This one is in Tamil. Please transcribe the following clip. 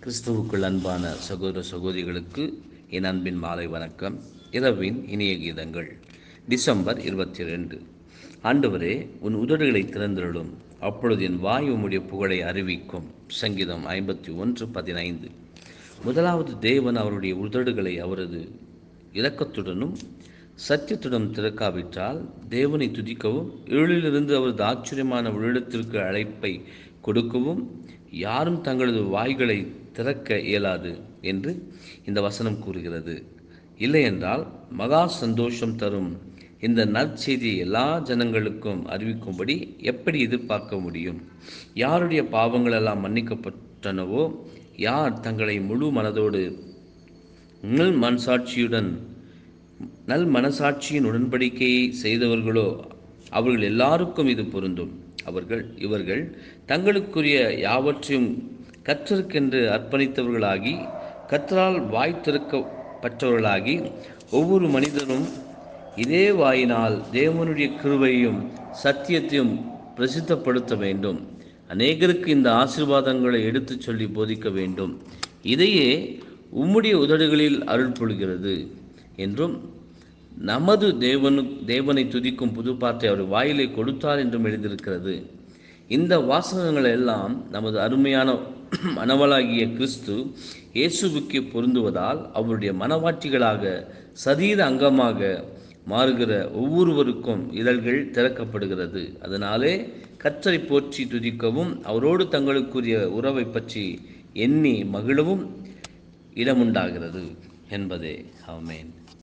கிறிஸ்துவுக்குள் அன்பான சகோதர சகோதரிகளுக்கு என் அன்பின் மாலை வணக்கம் இரவின் இனிய கீதங்கள் டிசம்பர் இருபத்தி ரெண்டு ஆண்டவரே உன் உதடுகளை திறந்திருளும் அப்பொழுது என் வாய் உம்முடைய புகழை அறிவிக்கும் சங்கீதம் ஐம்பத்தி ஒன்று பதினைந்து முதலாவது தேவன் அவருடைய உதடுகளை அவரது இரக்கத்துடனும் சத்தியத்துடன் திறக்காவிட்டால் தேவனை துதிக்கவும் இருளிலிருந்து அவரது ஆச்சரியமான உள்ளத்திற்கு அழைப்பை கொடுக்கவும் யாரும் தங்களது வாய்களை திறக்க இயலாது என்று இந்த வசனம் கூறுகிறது இல்லையென்றால் மகா சந்தோஷம் தரும் இந்த நற்செய்தியை எல்லா ஜனங்களுக்கும் அறிவிக்கும்படி எப்படி எதிர்பார்க்க முடியும் யாருடைய பாவங்கள் எல்லாம் மன்னிக்கப்பட்டனவோ யார் தங்களை முழு மனதோடு நல் மனசாட்சியுடன் நல் மனசாட்சியின் உடன்படிக்கையை செய்தவர்களோ அவர்கள் எல்லாருக்கும் இது பொருந்தும் அவர்கள் இவர்கள் தங்களுக்குரிய யாவற்றையும் கற்றற்கென்று அர்ப்பணித்தவர்களாகி கற்றால் வாய் திறக்கப்பட்டவர்களாகி ஒவ்வொரு மனிதனும் இதே வாயினால் தேவனுடைய கிருவையும் சத்தியத்தையும் பிரசித்தப்படுத்த வேண்டும் அநேகருக்கு இந்த ஆசீர்வாதங்களை எடுத்துச் சொல்லி போதிக்க வேண்டும் இதையே உம்முடைய உதடுகளில் அருள் பொழுகிறது என்றும் நமது தேவனு தேவனை துதிக்கும் புது பாட்டை அவர் வாயிலை கொடுத்தார் என்றும் எழுதியிருக்கிறது இந்த வாசகங்கள் எல்லாம் நமது அருமையான மனவளாகிய கிறிஸ்து இயேசுவுக்கு பொருந்துவதால் அவருடைய மனவாட்டிகளாக சரீர அங்கமாக மாறுகிற ஒவ்வொருவருக்கும் இதழ்கள் திறக்கப்படுகிறது அதனாலே கற்றரை போற்றி துதிக்கவும் அவரோடு தங்களுக்குரிய உறவை பற்றி எண்ணி மகிழவும் இடமுண்டாகிறது என்பதே ஆமேன்